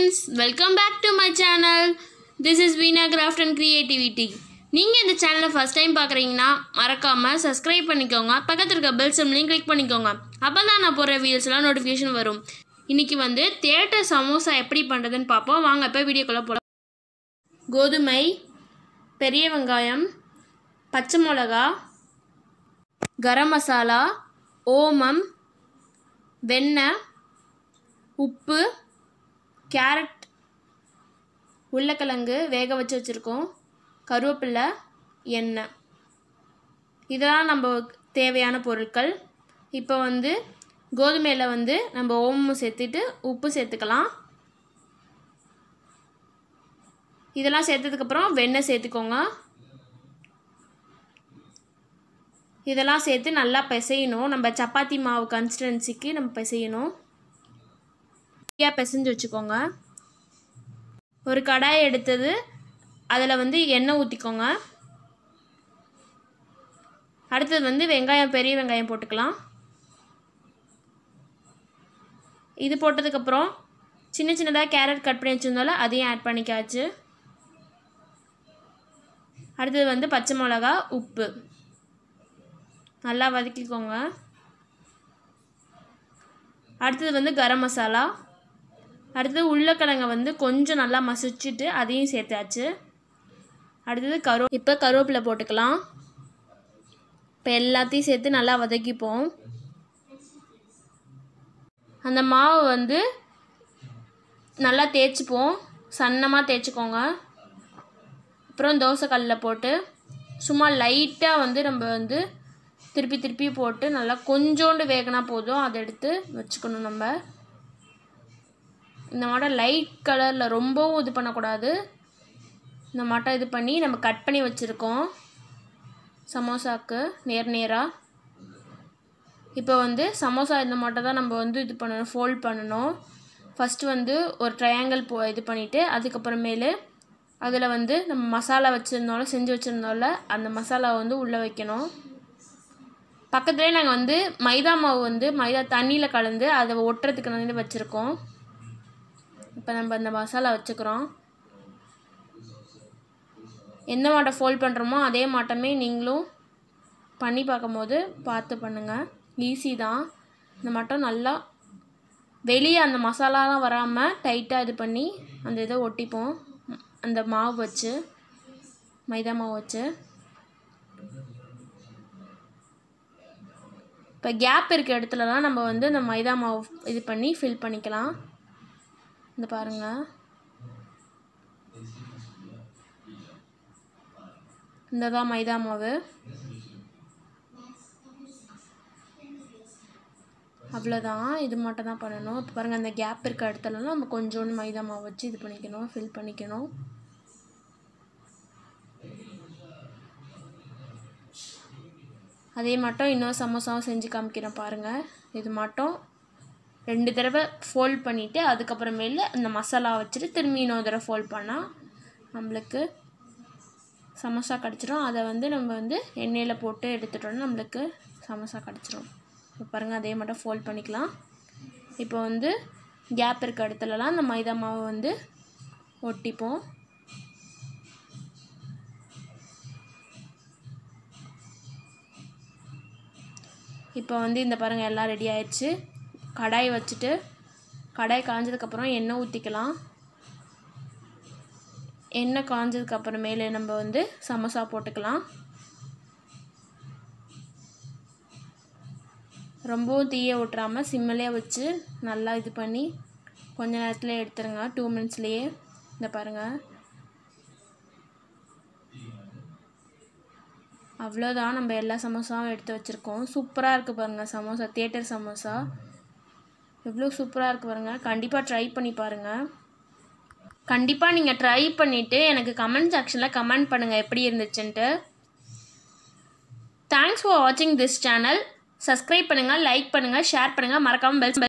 friends welcome back to my channel this is Veena craft and creativity நீங்கள் இந்த சேனலை first time பார்க்குறீங்கன்னா மறக்காமல் சப்ஸ்கிரைப் பண்ணிக்கோங்க பக்கத்தில் இருக்க பெல் சிம்லையும் கிளிக் பண்ணிக்கோங்க அப்போ தான் நான் போடுற வீடியோஸ்லாம் நோட்டிஃபிகேஷன் வரும் இன்றைக்கி வந்து தேட்டர் சமோசா எப்படி பண்ணுறதுன்னு பார்ப்போம் வாங்க இப்போ வீடியோக்குள்ளே போகலாம் கோதுமை பெரிய வெங்காயம் பச்சை மிளகா கரம் மசாலா ஓமம் வெண்ணெய் உப்பு கேரட் உருளைக்கிழங்கு வேக வச்சு வச்சுருக்கோம் கருவேப்பிலை எண்ணெய் இதெல்லாம் நம்ம தேவையான பொருட்கள் இப்போ வந்து கோதுமையில் வந்து நம்ம ஓமம் சேர்த்துட்டு உப்பு சேர்த்துக்கலாம் இதெல்லாம் சேர்த்ததுக்கப்புறம் வெண்ணெய் சேர்த்துக்கோங்க இதெல்லாம் சேர்த்து நல்லா பிசையணும் நம்ம சப்பாத்தி மாவு கன்சிஸ்டன்சிக்கு நம்ம பிசையணும் ஃப்ரீயாக பிசைஞ்சு வச்சுக்கோங்க ஒரு கடாய் எடுத்தது அதில் வந்து எண்ணெய் ஊற்றிக்கோங்க அடுத்தது வந்து வெங்காயம் பெரிய வெங்காயம் போட்டுக்கலாம் இது போட்டதுக்கப்புறம் சின்ன சின்னதாக கேரட் கட் பண்ணி வச்சுருந்தால அதையும் ஆட் பண்ணிக்காச்சு அடுத்தது வந்து பச்சை மிளகா உப்பு நல்லா வதக்கிக்கோங்க அடுத்தது வந்து கரம் மசாலா அடுத்தது உருளைக்கிழங்க வந்து கொஞ்சம் நல்லா மசிச்சுட்டு அதையும் சேர்த்தாச்சு அடுத்தது கரு இப்போ கருவேப்பிலை போட்டுக்கலாம் இப்போ எல்லாத்தையும் சேர்த்து நல்லா வதக்கிப்போம் அந்த மாவு வந்து நல்லா தேய்ச்சிப்போம் சன்னமாக தேய்ச்சிக்கோங்க அப்புறம் தோசை கல்லில் போட்டு சும்மா லைட்டாக வந்து நம்ம வந்து திருப்பி திருப்பி போட்டு நல்லா கொஞ்சோண்டு வேகினா போதும் அதை எடுத்து வச்சுக்கணும் நம்ம இந்த மாட்டை லைட் கலரில் ரொம்பவும் இது பண்ணக்கூடாது இந்த மாட்டை இது பண்ணி நம்ம கட் பண்ணி வச்சுருக்கோம் சமோசாவுக்கு நேர் நேராக இப்போ வந்து சமோசா இந்த மாட்டை தான் நம்ம வந்து இது பண்ணணும் ஃபோல்ட் பண்ணணும் ஃபஸ்ட்டு வந்து ஒரு ட்ரையாங்கிள் போ இது பண்ணிவிட்டு அதுக்கப்புறமேலு அதில் வந்து நம்ம மசாலா வச்சுருந்தோம்ல செஞ்சு வச்சுருந்தோம்ல அந்த மசாலாவை வந்து உள்ளே வைக்கணும் பக்கத்துலேயே நாங்கள் வந்து மைதா மாவு வந்து மைதா தண்ணியில் கலந்து அதை ஒட்டுறதுக்கு வந்து வச்சுருக்கோம் இப்போ நம்ம அந்த மசாலா வச்சுக்கிறோம் எந்த மாட்டை ஃபோல்ட் பண்ணுறோமோ அதே மாட்டமே நீங்களும் பண்ணி பார்க்கும்போது பார்த்து பண்ணுங்கள் ஈஸி தான் இந்த மாட்டம் நல்லா வெளியே அந்த மசாலாலாம் வராமல் டைட்டாக இது பண்ணி அந்த இதை ஒட்டிப்போம் அந்த மாவு வச்சு மைதா மாவு வச்சு இப்போ கேப் இருக்க இடத்துலலாம் நம்ம வந்து இந்த மைதா மாவு இது பண்ணி ஃபில் பண்ணிக்கலாம் இந்த பாருங்கள் இந்த தான் மைதா மாவு அவ்வளோதான் இது மட்டும் தான் பண்ணணும் இப்போ பாருங்கள் அந்த கேப் இருக்க இடத்துலலாம் நம்ம கொஞ்சோண்டு மைதா மாவு வச்சு இது பண்ணிக்கணும் ஃபில் பண்ணிக்கணும் அதே மட்டும் இன்னொரு சமோசாவும் செஞ்சு காமிக்கிறேன் பாருங்கள் இது மட்டும் ரெண்டு தடவை ஃபோல்ட் பண்ணிவிட்டு அதுக்கப்புறமேல அந்த மசாலா வச்சுட்டு திரும்பி இன்னொரு தடவை ஃபோல்ட் பண்ணால் நம்மளுக்கு சமோசா கிடச்சிரும் அதை வந்து நம்ம வந்து எண்ணெயில் போட்டு எடுத்துட்டோன்னா நம்மளுக்கு சமோசா கிடச்சிரும் இப்போ பாருங்கள் அதே மட்டும் ஃபோல்ட் பண்ணிக்கலாம் இப்போ வந்து கேப் இருக்க இடத்துலலாம் அந்த மைதா மாவை வந்து ஒட்டிப்போம் இப்போ வந்து இந்த பாருங்கள் எல்லாம் ரெடி ஆயிடுச்சு கடாய் வச்சுட்டு கடாய் காஞ்சதுக்கப்புறம் எண்ணெய் ஊற்றிக்கலாம் எண்ணெய் காஞ்சதுக்கப்புறமேலே நம்ம வந்து சமோசா போட்டுக்கலாம் ரொம்பவும் தீய விட்றாமல் சிம்மிலே வச்சு நல்லா இது பண்ணி கொஞ்ச நேரத்தில் எடுத்துருங்க டூ மினிட்ஸ்லேயே இந்த பாருங்கள் அவ்வளோதான் நம்ம எல்லா சமோசாவும் எடுத்து வச்சுருக்கோம் சூப்பராக இருக்குது பாருங்கள் சமோசா தேட்டர் சமோசா எவ்வளோ சூப்பராக இருக்குது பாருங்கள் கண்டிப்பாக ட்ரை பண்ணி பாருங்கள் கண்டிப்பாக நீங்கள் ட்ரை பண்ணிவிட்டு எனக்கு கமெண்ட் செக்ஷனில் கமெண்ட் பண்ணுங்கள் எப்படி இருந்துச்சுன்ட்டு தேங்க்ஸ் ஃபார் வாட்சிங் திஸ் சேனல் சப்ஸ்கிரைப் பண்ணுங்கள் லைக் பண்ணுங்கள் ஷேர் பண்ணுங்கள் மறக்காமல் பெல்